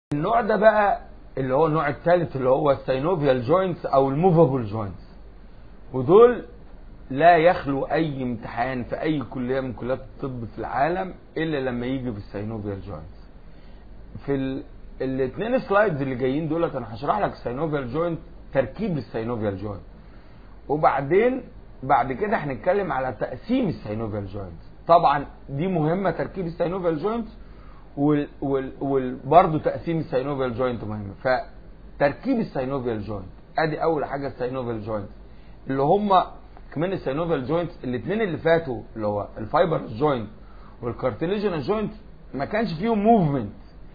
النوع ده بقى اللي هو النوع الثالث اللي هو السينوفيال جوينتس او الموفابل جوينتس ودول لا يخلو اي امتحان في اي كليه من كليات الطب في العالم الا لما يجي في السينوفيال جوينتس في ال... الاثنين سلايدز اللي جايين دولت انا هشرح لك السينوفيال جوينت تركيب السينوفيال جوينت وبعدين بعد كده هنتكلم على تقسيم السينوفيال جوينت طبعا دي مهمه تركيب السينوفيال جوينت وال وال وبرضه تقسيم السينوفيال جوينت مهم فتركيب السينوفيال جوينت ادي اول حاجه السينوفيال جوينت اللي هم كمان السينوفيال جوينت الاثنين اللي فاتوا اللي هو الفايبر جوينت والكارتليجينال جوينت ما كانش فيهم موفمنت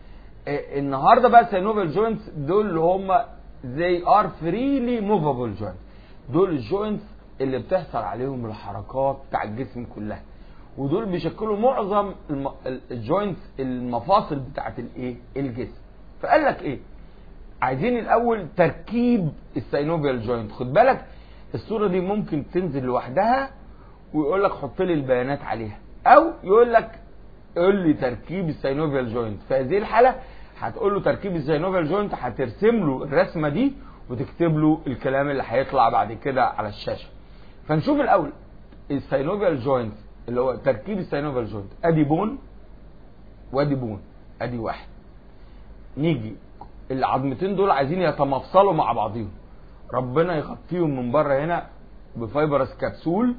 النهارده بقى السينوفيال جوينت دول اللي هم زي ار فريلي موفابل جوينت دول الجوينتس اللي بتحصل عليهم الحركات بتاع الجسم كلها ودول بيشكلوا معظم الم... الجوينتس المفاصل بتاعت الايه الجسم فقال لك ايه عايزين الاول تركيب السينوفيال جوينت خد بالك الصوره دي ممكن تنزل لوحدها ويقول لك حط لي البيانات عليها او يقول لك قول لي تركيب السينوفيال جوينت في هذه الحاله هتقول له تركيب السينوفيال جوينت هترسم له الرسمه دي وتكتب له الكلام اللي هيطلع بعد كده على الشاشه فنشوف الاول السينوفيال جوينت اللي هو تركيب السينوفيال جوينت ادي بون وادي بون ادي واحد نيجي العظمتين دول عايزين يتمفصلوا مع بعضهم ربنا يغطيهم من بره هنا بفايبرس كبسول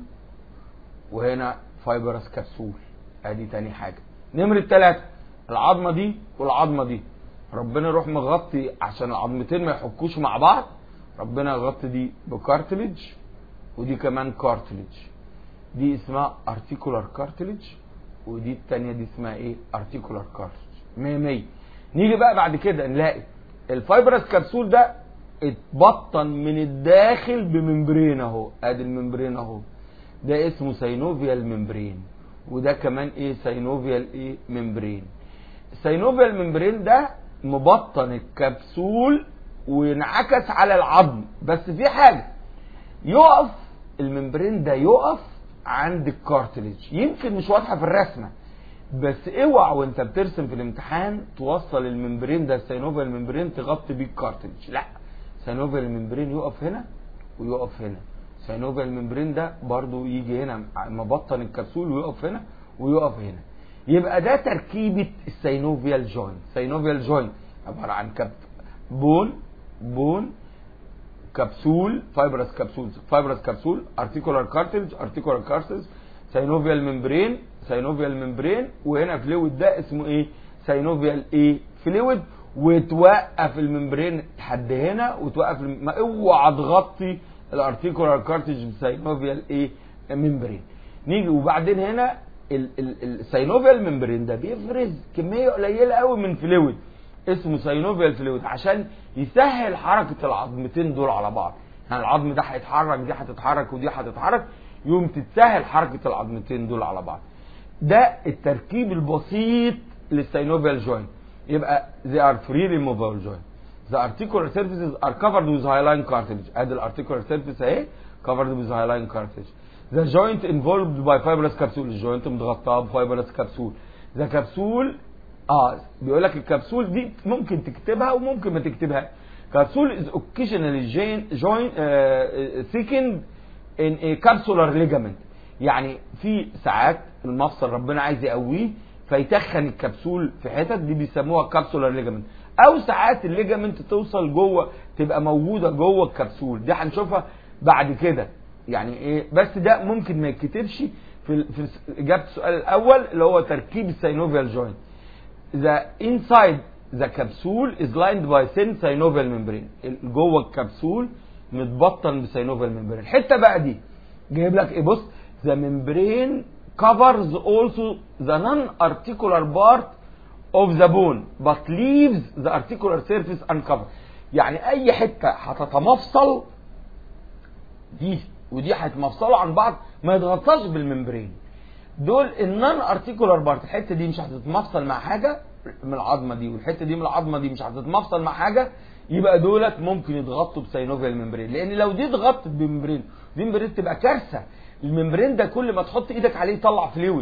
وهنا فايبرس كبسول ادي تاني حاجه نمرة ثلاثة العظمه دي والعظمه دي ربنا يروح مغطي عشان العظمتين ما يحكوش مع بعض ربنا يغطي دي بكارتليج ودي كمان كارتليج دي اسمها ارتيكولار كارتليج ودي التانية دي اسمها ايه ارتيكولار كارتليج 100 100 نيجي بقى بعد كده نلاقي الفايبرس كبسول ده اتبطن من الداخل بممبرين اهو ادي الممبرين اهو ده اسمه سينوفيال ممبرين وده كمان ايه سينوفيال ايه ممبرين السينوفيال ممبرين ده مبطن الكبسول وينعكس على العظم بس في حاجه يقف الممبرين ده يقف عند الكارتليج يمكن مش واضحه في الرسمه بس اوعى وانت بترسم في الامتحان توصل الممبرين ده السينوفيال ممبرين تغطي بيه الكارتليج لا سينوفيال ممبرين يقف هنا ويقف هنا سينوفيال ممبرين ده برضو يجي هنا مبطن الكبسول ويقف هنا ويقف هنا يبقى ده تركيبه السينوفيال جوينت سينوفيال جوينت عباره عن كب بون بون كبسول فايبرس كبسول فايبرس كبسول ارتيكولار كارتلج ارتيكولار كارتلج سينوفيال ممبرين سينوفيال ممبرين وهنا فلويد ده اسمه ايه سينوفيال ايه فلويد وتوقف الممبرين لحد هنا وتوقف الم... ما اوعى تغطي الارتيكولار كارتلج بسينوفيال ايه ممبرين نيجي وبعدين هنا السينوفيال ممبرين ده بيفرز كميه قليله قوي من فلويد اسمه سينوفيال فلويد عشان يسهل حركه العظمتين دول على بعض يعني العظم ده هيتحرك دي هتتحرك ودي هتتحرك يوم تتسهل حركه العظمتين دول على بعض ده التركيب البسيط للسينوفيال جوينت يبقى they are freely movable joint the articular surfaces are covered with hyaline cartilage ادي الارتيكولار سيرفيس اهي covered with hyaline cartilage the joint involved by fibrous capsule الجوينت متغطاه بفايبرس كبسول the capsule اه بيقول لك الكبسول دي ممكن تكتبها وممكن ما تكتبها كبسول is occasionally joint uh, thickened in a capsular ligament يعني في ساعات المفصل ربنا عايز يقويه فيتخن الكبسول في حتت دي بيسموها كابسولار ليجامنت او ساعات الليجامنت توصل جوه تبقى موجوده جوه الكبسول دي هنشوفها بعد كده يعني ايه بس ده ممكن ما يتكتبش في في اجابه السؤال الاول اللي هو تركيب السينوفيال جوينت the inside the capsule is lined by thin synovial membrane جوه الكبسول متبطن بسينوفيال ممبرين الحته بقى دي جايب لك ايه بص the membrane covers also the non-articular part of the bone but leaves the articular surface uncovered يعني اي حته هتتمفصل دي ودي هيتمفصلوا عن بعض ما يتغطاش بالممبرين دول النون ارتيكولار بارت الحته دي مش هتتمفصل مع حاجه من العظمه دي والحته دي من العظمه دي مش هتتمفصل مع حاجه يبقى دولت ممكن يتغطوا بسينوفيال ممبرين لان لو دي اتغطت بممبرين دي ممبرين تبقى كارثه الممبرين ده كل ما تحط ايدك عليه يطلع فلويد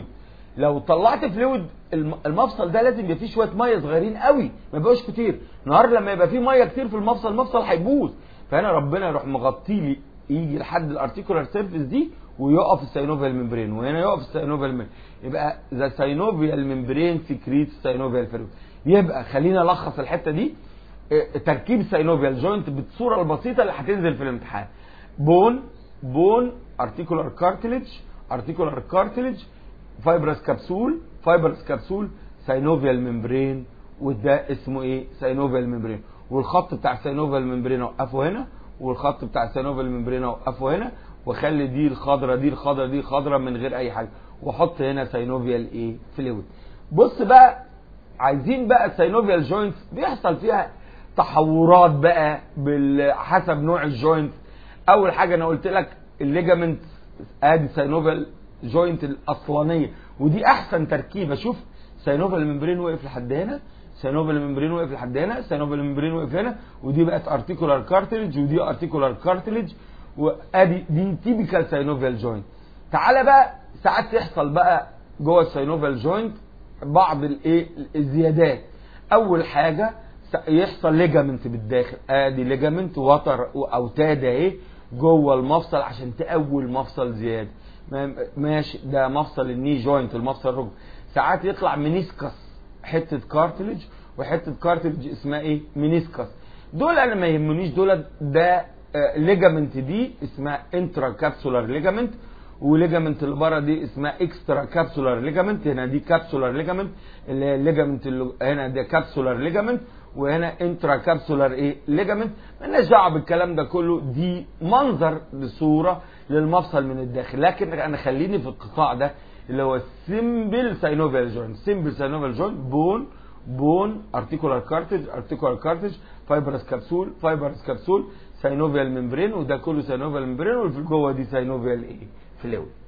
لو طلعت فلويد الم- المفصل ده لازم يبقى فيه شويه ميه صغيرين قوي ما يبقاش كتير النهار لما يبقى فيه ميه كتير في المفصل المفصل هيبوظ فهنا ربنا يروح مغطي لي يجي لحد الارتيكولار سيرفيس دي ويقف الساينوفيال ممبرين وهنا يقف الساينوفيال ممبرين يبقى ذا ساينوفيال ممبرين سكريت ساينوفيال فلويد يبقى خلينا نلخص الحته دي اه، تركيب ساينوفيال جوينت بالصوره البسيطه اللي هتنزل في الامتحان بون بون ارتيكولار كارتلج ارتيكولار كارتلج فايبرس كبسول فايبرس كبسول ساينوفيال ممبرين وده اسمه ايه ساينوفيال ممبرين والخط بتاع الساينوفيال ممبرين اوقفه هنا والخط بتاع الساينوفيال ممبرين اوقفه هنا واخلي دي الخضره دي الخضره دي خضره من غير اي حاجه واحط هنا ساينوفيال ايه فلويد بص بقى عايزين بقى الساينوفيال جوينتس بيحصل فيها تحورات بقى بال- حسب نوع الجوينت اول حاجه انا قلت لك الليجامنت ادي ساينوفيال جوينت الاصلانيه ودي احسن تركيبه شوف ساينوفيال ممبرين وقف لحد هنا ساينوفيال ممبرين وقف لحد هنا ساينوفيال ممبرين وقف هنا ودي بقت ارتيكولار كارتلج ودي ارتيكولار كارتلج وادي دي تيبيكال ساينوفيال جوينت تعالى بقى ساعات يحصل بقى جوه الساينوفيال جوينت بعض الايه الزيادات اول حاجه س- يحصل ليجامنت بالداخل ادي ليجامنت وتر اوتاد اهي جوه المفصل عشان تقوي المفصل زياده ما- ماشي ده مفصل الني جوينت المفصل الركبه ساعات يطلع منيسكس حته كارتلج وحته كارتلج اسمها ايه منيسكس دول انا ما يهمنيش دول ده ليجامنت دي اسمها انترا كابسولار ليجامنت وليجامنت اللي بره دي اسمها اكسترا كابسولار ليجامنت هنا دي كابسولار ليجامنت اللي هي الليجامنت اللي هنا ده كابسولار ليجامنت وهنا انترا كابسولار ايه ليجامنت مالناش دعوه بالكلام ده كله دي منظر بصوره للمفصل من الداخل لكن انا خليني في القطاع ده اللي هو سيمبل ساينوفيال جوينت سيمبل ساينوفيال جوينت بون بون ارتيكولار كارتج ارتيكولار كارتج فايبرس كبسول فايبرس كبسول ساينوفيال ممبرين وده كله ساينوفيال ممبرين واللي في جوه دي ساينوفيال ايه فلويد